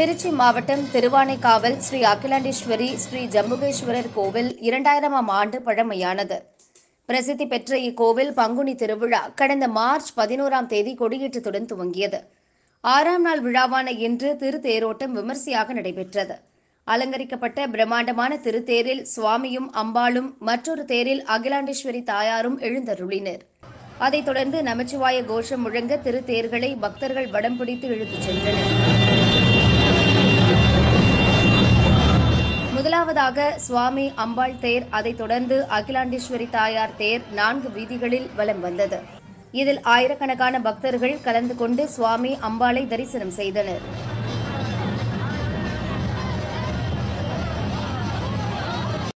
திருச்சி மாவட்டம் திருவானைக்காவல் ஸ்ரீ அகிலாண்டேஸ்வரி ஸ்ரீ ஜம்புகேஸ்வரர் கோவில் இரண்டாயிரமாம் ஆண்டு பழமையானது பிரசித்தி பெற்ற இக்கோவில் பங்குனி திருவிழா கடந்த மார்ச் பதினோராம் தேதி கொடியேற்றத்துடன் துவங்கியது ஆறாம் நாள் விழாவான இன்று திருத்தேரோட்டம் விமர்சையாக நடைபெற்றது அலங்கரிக்கப்பட்ட பிரம்மாண்டமான திருத்தேரில் சுவாமியும் அம்பாளும் மற்றொரு தேரில் அகிலாண்டேஸ்வரி தாயாரும் எழுந்தருளினர் அதைத் தொடர்ந்து நமச்சிவாய கோஷம் முழங்க திருத்தேர்களை பக்தர்கள் வடம் பிடித்து இழுத்துச் சென்றனர் முதலாவதாக சுவாமி அம்பாள் தேர் அதைத் தொடர்ந்து அகிலாண்டேஸ்வரி தாயார் தேர் நான்கு வீதிகளில் வலம் வந்தது இதில் ஆயிரக்கணக்கான பக்தர்கள் கலந்து கொண்டு சுவாமி அம்பாளை தரிசனம் செய்தனர்